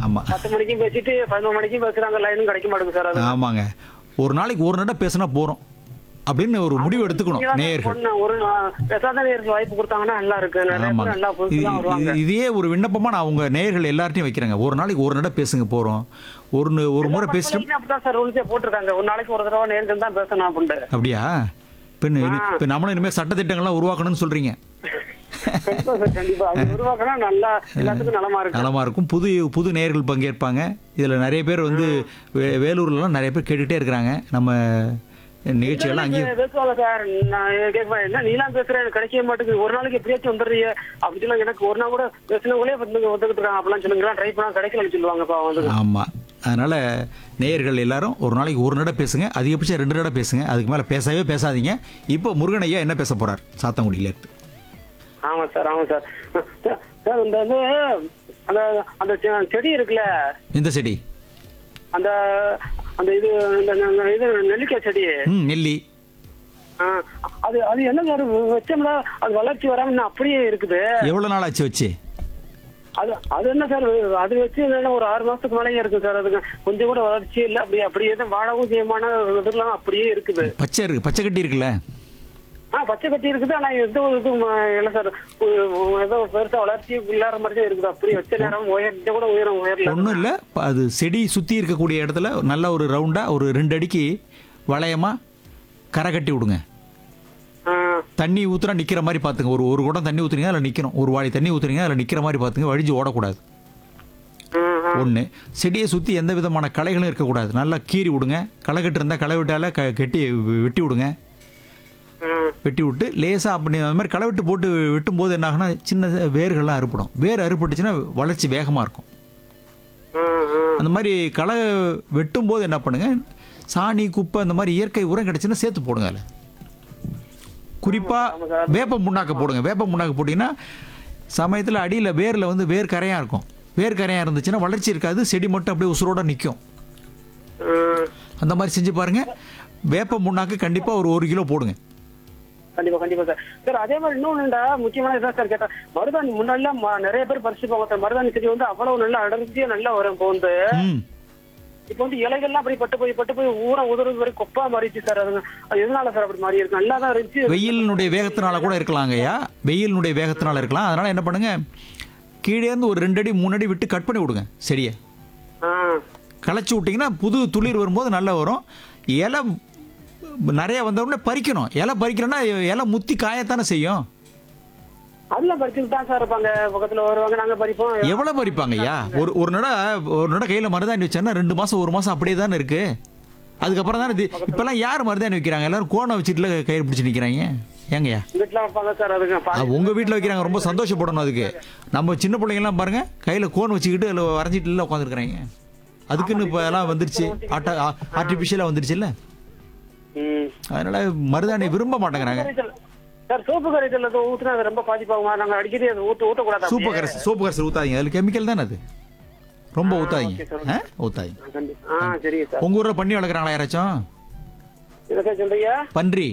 ஆமா பத்து மணிக்கும் பேசிட்டு பதினொரு மணிக்கும் பேசுறாங்க லைனும் கிடைக்க மாட்டேங்குது சார் அது ஆமாங்க ஒரு நாளைக்கு ஒரு நட பேசினா போறோம் அப்படின்னு ஒரு முடிவு எடுத்துக்கணும் நீங்க தான் நேயர்கள் ஒண்ணு, ஒரு ஆ, பேசாத நேருக்கு வாய்ப்பு கொடுத்தாங்கன்னா நல்லா இருக்கு நிறைய பேர் ஆமாங்க நல்லா புதுசு இது- தான் வருவாங்க இது- இதையே ஒரு விண்ணப்பமா நான் உங்க நேயர்கள் எல்லார்ட்டையும் வைக்கிறேங்க ஒரு நாளைக்கு ஒரு நட பேசுங்க போறோம் ஒரு நு- ஒரு முறை பேசிட்டு பக்கத்துலயும் அப்படிதான் சார் ரூல்ஸே போட்டிருக்காங்க ஒரு நாளைக்கு ஒரு தடவை நேருக்கு தான் பேசணும் அப்படின்ட்டு அப்படியா பின் இப்போ நம்மளும் இனிமேல் சட்டத்திட்டங்கள்லாம் உருவாக்கணும்னு சொல்றீங்க கண்டிப்பா சார் கண்டிப்பா அது உருவாக்கினா நல்லா எல்லாத்துக்கும் நலமா இருக்கு நலமா இருக்கும் புது புது நேயர்கள் பங்கேற்பாங்க இதுல நிறைய பேர் வந்து வே- வேலூர்லலாம் நிறைய பேர் கேட்டுட்டே இருக்கிறாங்க நம்ம நிகழ்ச்சியெல்லாம் அங்கேயும் பேசுவாங்க சார் நான் கேட்பேன் என்ன நீலாம் பேசுற எனக்கு கிடைக்கவே மாட்டேங்குது ஒரு நாளைக்கு எப்படியாச்சும் வந்துடுறீங்க அப்படி சொல்லி எனக்கு ஒரு நாள் கூட பேசினவங்களே வந்து வந்துகிட்டு இருக்காங்க அப்படிலாம் சொல்லுங்க ட்ரை பண்ணா கிடைக்கலன்னு சொல்லுவாங்கப்பா வந்து ஆமா அதனால நேயர்கள் எல்லாரும் ஒரு நாளைக்கு ஒரு நட பேசுங்க அதிகபட்சம் ரெண்டு நட பேசுங்க அதுக்கு மேல பேசவே பேசாதீங்க இப்போ முருகன் ஐயா என்ன பேச போறார் சாத்தங்குடியில இருந்து ஆமா சார் ஆமா சார் சார், சார் இந்த வந்து அந்த அந்த செ- செடி இருக்குல்ல இந்த செடி அந்த அந்த இது இந்த ந- இது நெல்லிக்காய் செடி ம் நெல்லி ஆ, அது அது என்ன சார் வச்சோம்னா அது வளர்ச்சி வராம இன்னும் அப்படியே இருக்குது எவ்வளவு நாள் ஆச்சு வச்சு அது அது என்ன சார் அது வச்சு என்னன்னா ஒரு ஆறு மாசத்துக்கு மேலேயே இருக்கு சார் அதுக்கு கொஞ்சம் கூட வளர்ச்சி இல்லை அப்படியே அப்படியே தான் வாழவும் செய்யமான இதெல்லாம் அப்படியே இருக்குது பச்சை இருக்கு பச்சை கட்டி இருக்குல்ல ஆ பச்சை கட்டி இருக்குது ஆனா எந்த ஒரு இதுவும் இல்லை சார் ஏதோ பெருசா வளர்ச்சி இல்லாத மாதிரி தான் இருக்குது அப்படியே வச்ச நேரம் உயர் கூட உயரம் உயரல ஒன்றும் இல்லை அது செடி சுற்றி இருக்கக்கூடிய இடத்துல நல்ல ஒரு ரவுண்டாக ஒரு ரெண்டு அடிக்கு வளையமா கரை கட்டி விடுங்க ஆ, தண்ணி ஊத்துனா நிற்கிற மாதிரி பார்த்துங்க ஒரு ஒரு குடம் தண்ணி ஊற்றுறீங்க அதில் நிற்கணும் ஒரு வாளி தண்ணி ஊற்றுறீங்க அதில் நிற்கிற மாதிரி பார்த்துங்க வழிஞ்சு ஓடக்கூடாது ஆ, ஆ. ஒன்று செடியை சுற்றி எந்த விதமான களைகளும் இருக்கக்கூடாது நல்லா கீறி விடுங்க களை கட்டு இருந்தால் களை விட்டால க கெட்டி வெ- வெட்டி விடுங்க ஆ, வெட்டி விட்டு லேசாக அப்படி அந்த மாதிரி களை விட்டு போட்டு வெட்டும்போது என்ன ஆகுனா சின்ன வேர்கள்லாம் அறுப்படும் வேர் அறுப்பட்டுச்சுன்னா வளர்ச்சி வேகமாக இருக்கும் ஆ, ஆ. அந்த மாதிரி களை வெட்டும் போது என்ன பண்ணுங்க சாணி குப்பை அந்த மாதிரி இயற்கை உரம் கிடைச்சுன்னா சேர்த்து போடுங்க அதில் குறிப்பாக வேப்ப முன்னாக்க போடுங்க வேப்ப முன்னாக்க போட்டிங்கன்னா சமயத்தில் அடியில் வேரில் வந்து வேர் கரையாக இருக்கும் வேர் கரையாக இருந்துச்சுன்னா வளர்ச்சி இருக்காது செடி மட்டும் அப்படியே உசுரோட நிற்கும் ஆ. அந்த மாதிரி செஞ்சு பாருங்க வேப்ப முன்னாக்கு கண்டிப்பாக ஒரு ஒரு கிலோ போடுங்க கண்டிப்பா கண்டிப்பா சார் சார் அதே மாதிரி இன்னொன்னுடா முக்கியமான இதான் சார் கேட்டேன் மருதாணி முன்னாடிலாம் ம- நிறைய பேர் பறிச்சு போவாங்க சார் மருதாணி செடி வந்து அவ்வளவு நல்லா அடர்த்தியா நல்லா வரும் இப்போ வந்து ம் இப்போ வந்து இலைகள்லாம் அப்படி பட்டு போய் பட்டு போய் ஊற உதறது வரை கொப்பா மாறிடுச்சு சார் அது அது எதனால சார் அப்படி மாறி இருக்கு நல்லா தான் இருந்துச்சு வெயிலினுடைய வேகத்தினால கூட இருக்கலாங்கய்யா வெயிலினுடைய வேகத்தினால இருக்கலாம் அதனால என்ன பண்ணுங்க கீழே இருந்து ஒரு ரெண்டு அடி மூணு அடி விட்டு கட் பண்ணி விடுங்க செடியை ஆ களைச்சி விட்டிங்கன்னா புது துளிர் வரும்போது நல்லா வரும் இலை நிறைய வந்த உடனே பறிக்கணும் இலை பறிக்கணும்னா இலை முத்தி காயத்தானே செய்யும் அதெல்லாம் பறிச்சுட்டு தான் சார் இருப்பாங்க பக்கத்துல வருவாங்க நாங்க பறிப்போம் எவ்வளவு பறிப்பாங்க ஐயா ஒரு ஒரு நட ஒரு நட கையில மருதாணி வச்சேன்னா ரெண்டு மாசம் ஒரு மாசம் அப்படியே தானே இருக்கு அதுக்கப்புறம் தானே இது- இப்பெல்லாம் யார் மருதாணி வைக்கிறாங்க எல்லாரும் கோணை வச்சுட்டுல கயிறு பிடிச்சி நிக்கிறாங்க ஏங்கய்யா வீட்டுல வைப்பாங்க சார் அதுக்கு பா- அது உங்க வீட்டில் வைக்கிறாங்க ரொம்ப சந்தோஷப்படணும் அதுக்கு நம்ம சின்ன பிள்ளைங்கலாம் பாருங்க கையில கோன் வச்சுக்கிட்டு அதில் வரைஞ்சிட்டு உட்காந்துருக்குறாங்க அதுக்குன்னு இப்போ எல்லாம் வந்துருச்சு ஆட்டா ஆர்டிஃபிஷியலாக வந்துருச்சுல்ல ம். அதனால மருதாணி விரும்ப மாட்டேங்கிறாங்க கரைசல். சார் சோப்பு கரைசல் அது ஊத்துனா அது ரொம்ப பாதிப்பாகுமா நாங்க அடிக்கடி அதை ஊத்து ஊத்தக்கூடாது சூப்பர் கரைசல் சோப்பு கரைசல் ஊத்தாதீங்க அதில் கெமிக்கல் தானே அது ரொம்ப ஊத்தாதீங்க ஆ ஊத்தாதீங்க கண்டிப்பா ஆ சரிங்க சார் உங்க ஊர்ல பண்ணி வளர்க்குறாங்களா யாராச்சும் என்ன சார் சொல்றீங்க பன்றி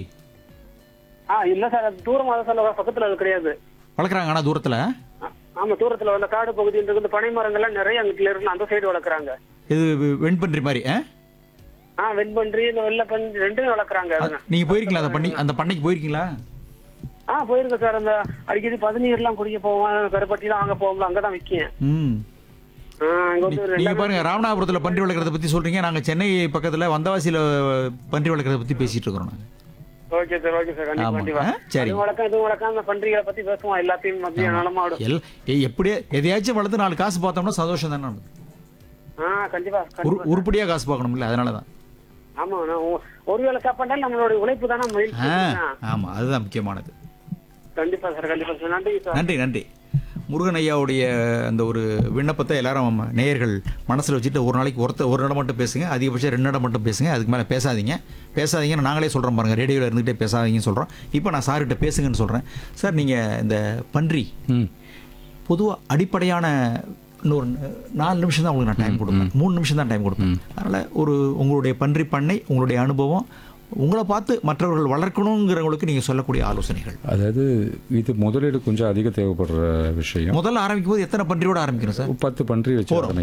ஆ இல்ல சார் அது தூரமா தான் சார் பக்கத்துல அது கிடையாது வளர்க்குறாங்க ஆனால் தூரத்தில் ஆ, ஆமா தூரத்துல அந்த காடு பகுதியில் இருக்கு இந்த பனை மரங்கள்லாம் நிறைய அங்கிட்ட இருக்கு அந்த சைடு வளர்க்குறாங்க இது வெண்பன்றி மாதிரி ஆ ஆ வெண்பன்றி இந்த வெள்ளை பன்றி ரெண்டும் வளர்க்குறாங்க அதுங்க நீங்கள் போயிருக்கீங்களா அந்த பண்ணி அந்த பண்ணைக்கு போயிருக்கீங்களா ஆ போயிருக்கேன் சார் அந்த அடிக்கடி பதினீர்லாம் குடிக்க போவோம் கருப்பட்டிலாம் வாங்க போவோம்ல அங்கதான் விற்கும் ம் ஆ அங்க வந்து ஒரு நீங்க பாருங்க ராமநாதபுரத்துல பன்றி வளர்க்கறத பத்தி சொல்றீங்க நாங்க சென்னை பக்கத்துல வந்தவாசியில பன்றி வளர்க்கறத பத்தி பேசிட்டு இருக்கிறோம் நாங்க ஓகே சார் ஓகே சார் கண்டிப்பா ஆமா. கண்டிப்பா ஆ, சரி. அது வளர்க்கம் இது வளர்க்கம் அந்த பன்றிகளை பத்தி பேசுவோம் எல்லாத்தையும் மத்திய நலமாடும் எல் ஏய், எப்படியே எதையாச்சும் வளர்த்து நாலு காசு பார்த்தோம்னா சந்தோஷம் தானே நமக்கு. ஆ கண்டிப்பா உரு கண்டிப்பா உருப்படியா காசு பார்க்கணும்ல அதனால தான் ஆமா நான் ஒ- ஒருவேளை சாப்பாட்டாலும் நம்மளோட உழைப்பு தானே மகிழ்ச்சி ஆ, ஆமா அதுதான் முக்கியமானது கண்டிப்பா சார் கண்டிப்பா சார் நன்றி சார் நன்றி நன்றி முருகன் ஐயாவுடைய அந்த ஒரு விண்ணப்பத்தை எல்லாரும் நம்ம நேயர்கள் மனசில் வச்சுட்டு ஒரு நாளைக்கு ஒருத்த ஒரு இடம் மட்டும் பேசுங்க அதிகபட்சம் ரெண்டு இடம் மட்டும் பேசுங்க அதுக்கு மேலே பேசாதீங்க பேசாதீங்கன்னு நாங்களே சொல்கிறோம் பாருங்கள் ரேடியோவில் இருந்துகிட்டே பேசாதீங்கன்னு சொல்கிறோம் இப்போ நான் சார்கிட்ட பேசுங்கன்னு சொல்கிறேன் சார் நீங்கள் இந்த பன்றி ம் பொதுவாக அடிப்படையான இன்னொரு நாலு நிமிஷம் தான் உங்களுக்கு நான் டைம் கொடுப்பேன் மூணு நிமிஷம் தான் டைம் கொடுப்பேன் அதனால் ஒரு உங்களுடைய பன்றி பண்ணை உங்களுடைய அனுபவம் உங்களை பார்த்து மற்றவர்கள் வளர்க்கணுங்கிறவங்களுக்கு நீங்கள் சொல்லக்கூடிய ஆலோசனைகள் அதாவது இது முதலீடு கொஞ்சம் அதிக தேவைப்படுற விஷயம் முதல்ல ஆரம்பிக்கும் போது எத்தனை பன்றியோட ஆரம்பிக்கணும் சார் பத்து பன்றி வச்சு ஆரம்பிக்கலாம்